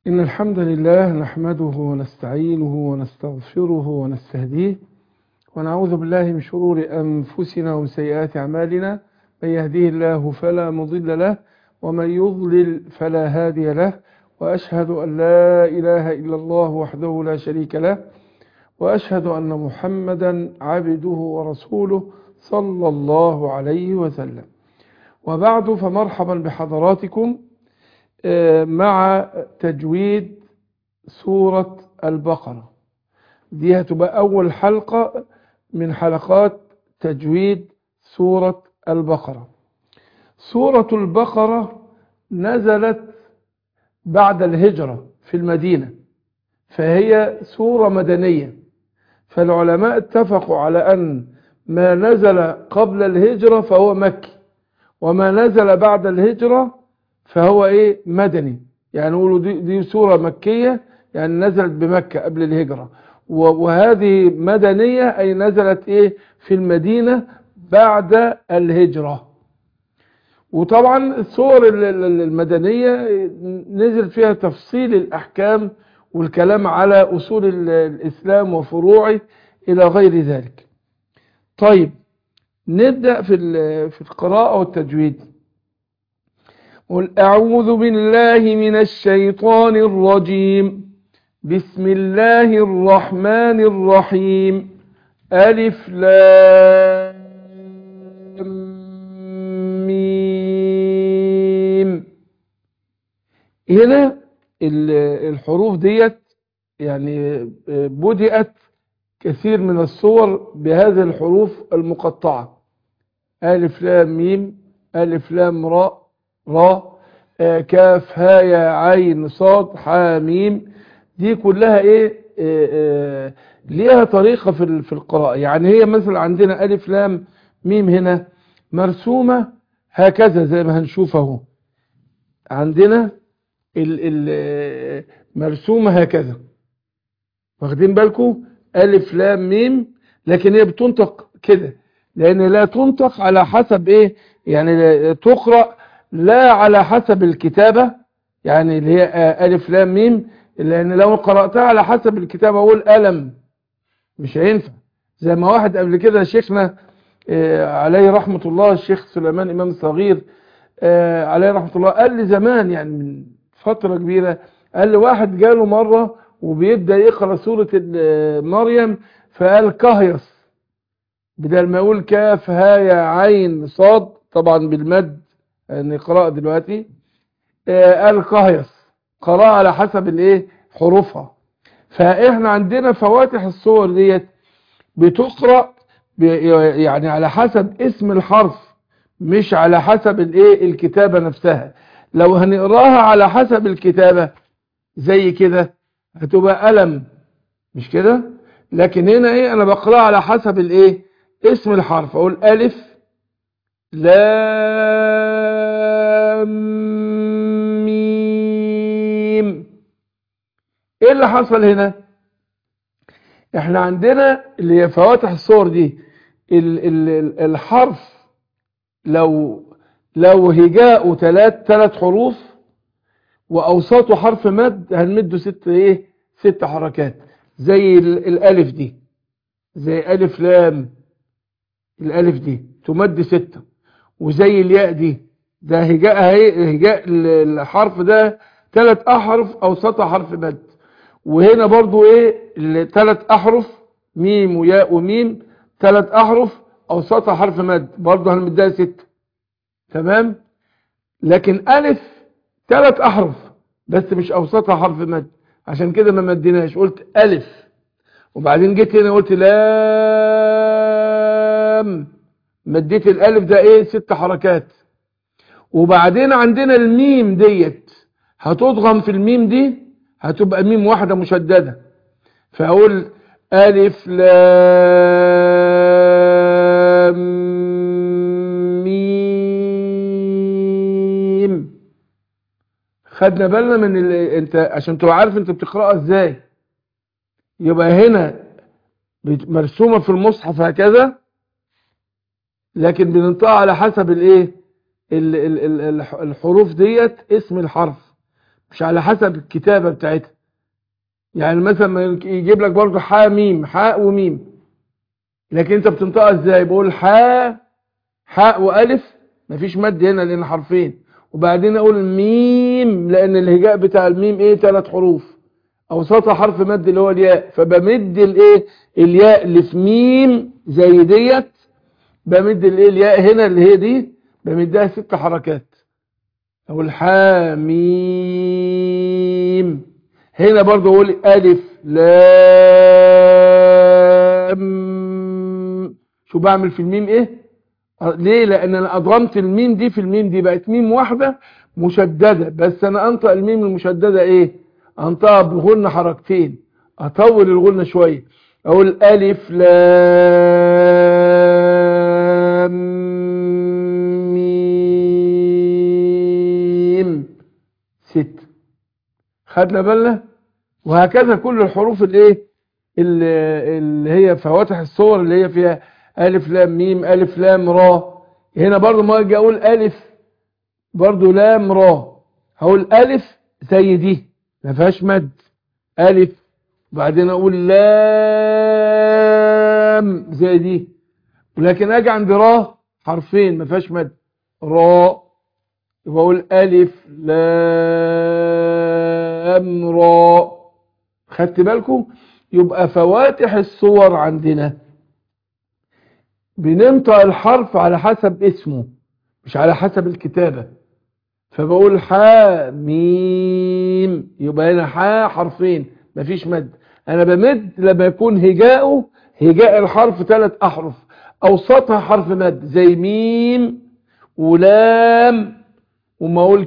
إن الحمد لله نحمده ونستعينه ونستغفره ونستهديه ونعوذ بالله من شرور أنفسنا ومن سيئات أعمالنا من يهديه الله فلا مضل له ومن يضلل فلا هادي له وأشهد أن لا إله إلا الله وحده لا شريك له وأشهد أن محمدا عبده ورسوله صلى الله عليه وسلم وبعد فمرحبا بحضراتكم مع تجويد سورة البقرة دي هتبقى أول حلقة من حلقات تجويد سورة البقرة سورة البقرة نزلت بعد الهجرة في المدينة فهي سورة مدنية فالعلماء اتفقوا على أن ما نزل قبل الهجرة فهو مكي وما نزل بعد الهجرة فهو ايه مدني يعني نقولوا دي, دي سورة مكية يعني نزلت بمكة قبل الهجرة وهذه مدنية اي نزلت ايه في المدينة بعد الهجرة وطبعا الصور المدنية نزل فيها تفصيل الاحكام والكلام على اصول الاسلام وفروعه الى غير ذلك طيب نبدأ في في القراءة والتجويد قل أعوذ بالله من الشيطان الرجيم بسم الله الرحمن الرحيم ألف لام ميم هنا الحروف ديت يعني بدأت كثير من الصور بهذه الحروف المقطعة ألف لام ميم ألف لام راء را آه كاف ها يا عين صاد حا ميم دي كلها ايه آه آه ليها طريقة في في القراءة يعني هي مثلا عندنا ألف لام ميم هنا مرسومة هكذا زي ما هنشوف اهو عندنا ال ال مرسومة هكذا واخدين بالكم ألف لام ميم لكن هي بتنطق كده لأن لا تنطق على حسب إيه يعني تقرأ لا على حسب الكتابة يعني اللي هي ألف لام ميم لأن لو قرأتها على حسب الكتابة أقول ألم مش هينفع زي ما واحد قبل كده شيخنا عليه رحمة الله الشيخ سليمان إمام صغير عليه رحمة الله قال لي زمان يعني من فترة كبيرة قال لي واحد جاله مرة وبيبدأ يقرأ سورة مريم فقال كهيص بدل ما يقول كاف ها يا عين صاد طبعا بالمد نقرأ دلوقتي قال كهيص قراءة على حسب الايه حروفها فاحنا عندنا فواتح الصور ديت بتقرأ يعني على حسب اسم الحرف مش على حسب الايه الكتابة نفسها لو هنقراها على حسب الكتابة زي كده هتبقى ألم مش كده لكن هنا ايه انا بقرأ على حسب الايه اسم الحرف اقول الف لام ميم ايه اللي حصل هنا احنا عندنا اللي هي فواتح الصور دي ال ال الحرف لو لو هجاءه ثلاث ثلاث حروف واوساطه حرف مد هنمده ست ايه ست حركات زي الالف دي زي الف لام الالف دي تمد ستة وزي الياء دي ده هجاء هجاء الحرف ده ثلاث احرف اوسطها حرف مد وهنا برضو ايه ثلاث احرف ميم وياء وميم ثلاث احرف اوسطها حرف مد برضو هنمدها ستة تمام لكن الف ثلاث احرف بس مش اوسطها حرف مد عشان كده ما مديناش قلت الف وبعدين جيت هنا قلت لام مديت الالف ده ايه ست حركات وبعدين عندنا الميم ديت هتضغم في الميم دي هتبقى ميم واحدة مشددة فاقول الف لام ميم خدنا بالنا من ال... انت عشان تبقى عارف انت بتقراها ازاي يبقى هنا مرسومة في المصحف هكذا لكن بننطقها على حسب الايه ال- ال- ال- الح- الحروف ديت اسم الحرف مش على حسب الكتابة بتاعتها يعني مثلا ما يجيب لك برضه حاء ميم حاء وميم لكن انت بتنطقها ازاي بقول حاء حاء والف مفيش مد هنا لان حرفين وبعدين اقول ميم لان الهجاء بتاع الميم ايه ثلاث حروف اوسطها حرف مد اللي هو الياء فبمد الايه الياء اللي في ميم زي ديت بمد الايه الياء هنا اللي هي دي بمدها ست حركات اقول حاميم هنا برضو اقول الف لام شو بعمل في الميم ايه ليه لان انا اضغمت الميم دي في الميم دي بقت ميم واحده مشدده بس انا انطق الميم المشدده ايه انطقها بغنه حركتين اطول الغنه شويه اقول الف لام ميم ست خدنا بالنا وهكذا كل الحروف الايه اللي هي فواتح الصور اللي هي فيها الف لام ميم الف لام را هنا برضو ما اجي اقول الف برضو لام را هقول الف زي دي ما فيهاش مد الف وبعدين اقول لام زي دي ولكن اجي عند را حرفين ما فيهاش مد را يبقى اقول الف لام را خدت بالكم يبقى فواتح الصور عندنا بننطق الحرف على حسب اسمه مش على حسب الكتابة فبقول حا ميم يبقى هنا حا حرفين مفيش مد انا بمد لما يكون هجاؤه هجاء الحرف ثلاث احرف اوسطها حرف مد زي ميم ولام وما اقول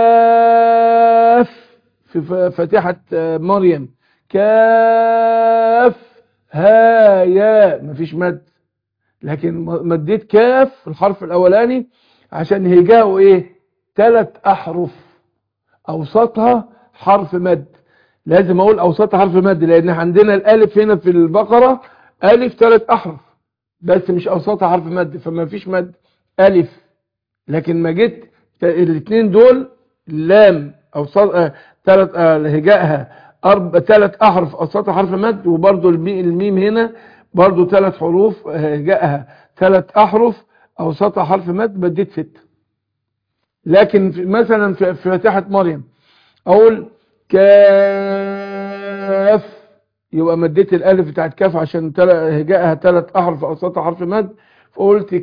كاف في فاتحة مريم كاف ها يا مفيش مد لكن مديت كاف الحرف الاولاني عشان هجاؤه ايه ثلاث احرف اوسطها حرف مد لازم اقول اوسطها حرف مد لان عندنا الالف هنا في البقرة الف ثلاث احرف بس مش اوسطها حرف مد فما فيش مد الف لكن ما جيت الاثنين دول لام اوسط ثلاث هجائها اربع ثلاث احرف اوسطها حرف مد وبرده الميم هنا برضو ثلاث حروف جاءها ثلاث احرف اوسطها حرف مد بديت ستة لكن في مثلا في فاتحة مريم اقول كاف يبقى مديت الالف بتاعت كاف عشان جاءها ثلاث احرف اوسطها حرف مد فقلت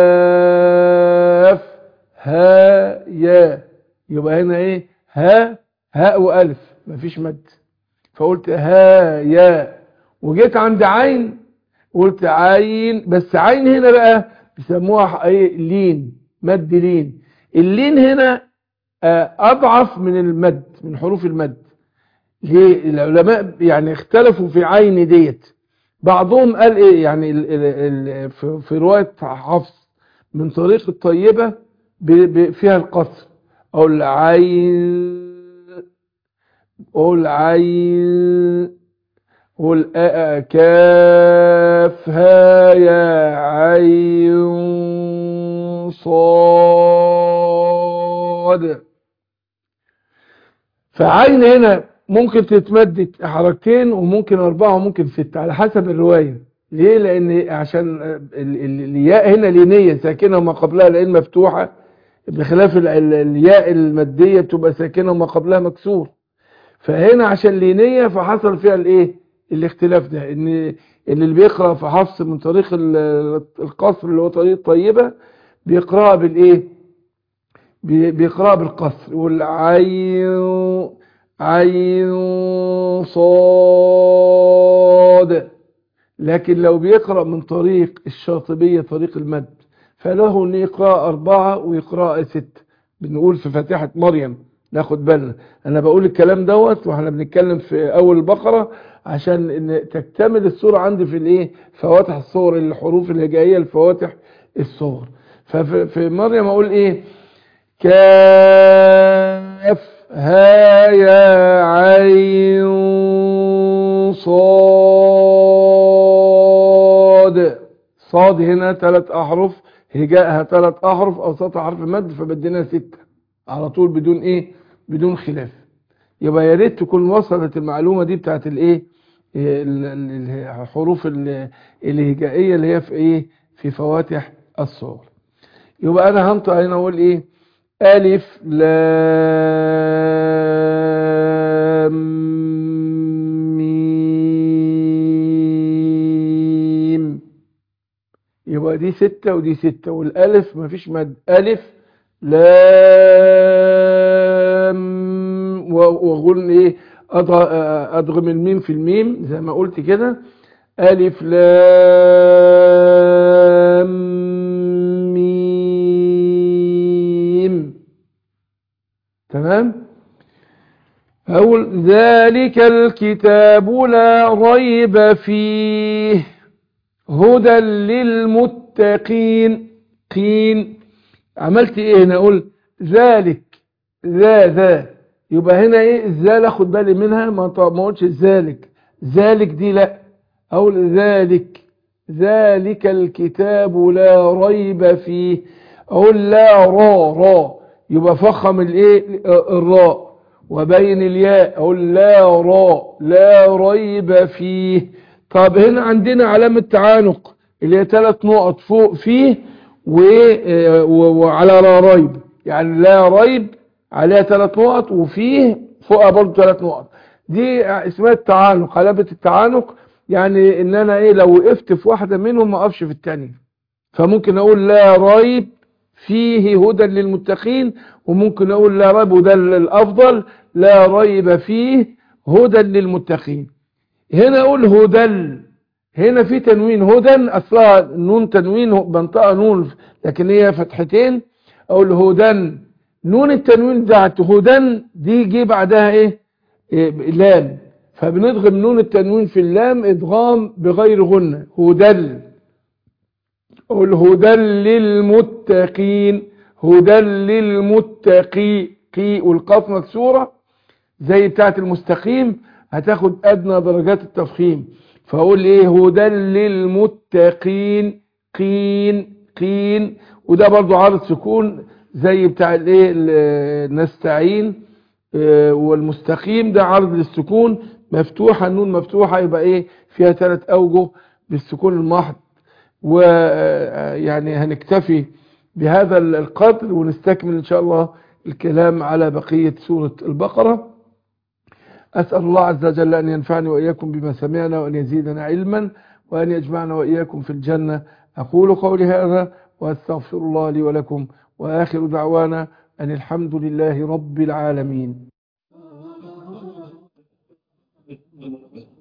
كاف ها يا يبقى هنا ايه ها هاء والف مفيش مد فقلت ها يا وجيت عند عين قلت عين بس عين هنا بقى بيسموها ايه لين مد لين اللين هنا اضعف من المد من حروف المد ليه العلماء يعني اختلفوا في عين ديت بعضهم قال ايه يعني ال ال ال في رواية حفص من طريق الطيبة فيها القصر او العين او العين قل كاف ها يا عين صاد فعين هنا ممكن تتمد حركتين وممكن أربعة وممكن ستة على حسب الرواية ليه لأن عشان الياء هنا لينية ساكنة وما قبلها لأن مفتوحة بخلاف الياء المادية بتبقى ساكنة وما قبلها مكسور فهنا عشان لينية فحصل فيها الايه الاختلاف ده ان اللي بيقرأ في حفص من طريق القصر اللي هو طريق طيبة بيقرأ بالايه بيقرأ بالقصر والعين عين صاد لكن لو بيقرأ من طريق الشاطبية طريق المد فله ان يقرأ أربعة ويقرأ ستة بنقول في فاتحة مريم ناخد بالنا انا بقول الكلام دوت واحنا بنتكلم في اول البقرة عشان ان تكتمل الصورة عندي في الايه فواتح الصور الحروف الهجائية الفواتح الصور ففي مريم اقول ايه كاف ها يا عين صاد صاد هنا ثلاث احرف هجائها ثلاث احرف اوسطها حرف مد فبدينا ستة على طول بدون ايه بدون خلاف يبقى يا ريت تكون وصلت المعلومة دي بتاعت الايه ال- ال- الحروف ال- الهجائية اللي هي في ايه في فواتح الصور يبقى انا هنطق هنا اقول ايه الف لام ميم يبقى دي ستة ودي ستة والالف مفيش مد الف لام و- واقول ايه أضغ- ادغم الميم في الميم زي ما قلت كده الف لام ميم تمام أقول ذلك الكتاب لا ريب فيه هدى للمتقين قين عملت ايه هنا اقول ذلك ذا ذا يبقى هنا ايه الذال اخد بالي منها ما ط- ما اقولش ذلك ذلك دي لا اقول ذلك ذلك الكتاب لا ريب فيه اقول لا را را يبقى فخم الايه الراء وبين الياء اقول لا را لا ريب فيه طب هنا عندنا علامة تعانق اللي هي ثلاث نقط فوق فيه و- آه، و- وعلى لا ريب يعني لا ريب عليها ثلاث نقط وفيه فوقها برضه ثلاث نقط دي اسمها التعانق علامة التعانق يعني ان انا ايه لو وقفت في واحدة منهم ما اقفش في الثانيه فممكن اقول لا ريب فيه هدى للمتقين وممكن اقول لا ريب وده الافضل لا ريب فيه هدى للمتقين هنا اقول هدل هنا في تنوين هدى اصلها نون تنوين بنطقها نون لكن هي فتحتين اقول هدن نون التنوين بتاعت هدن دي جه بعدها ايه, إيه لام فبندغم نون التنوين في اللام ادغام بغير غنة هدل اقول هدى للمتقين هدى للمتقي قي والقاف مكسوره زي بتاعت المستقيم هتاخد ادنى درجات التفخيم فاقول ايه هدى للمتقين قين قين وده برضو عارض سكون زي بتاع الايه ال- نستعين آه، والمستقيم ده عرض للسكون مفتوحه النون مفتوحه يبقى ايه فيها ثلاث اوجه بالسكون المحض ويعني هنكتفي بهذا القدر ونستكمل ان شاء الله الكلام على بقيه سوره البقره أسأل الله عز وجل أن ينفعني وإياكم بما سمعنا وأن يزيدنا علما وأن يجمعنا وإياكم في الجنة أقول قولي هذا وأستغفر الله لي ولكم وآخر دعوانا أن الحمد لله رب العالمين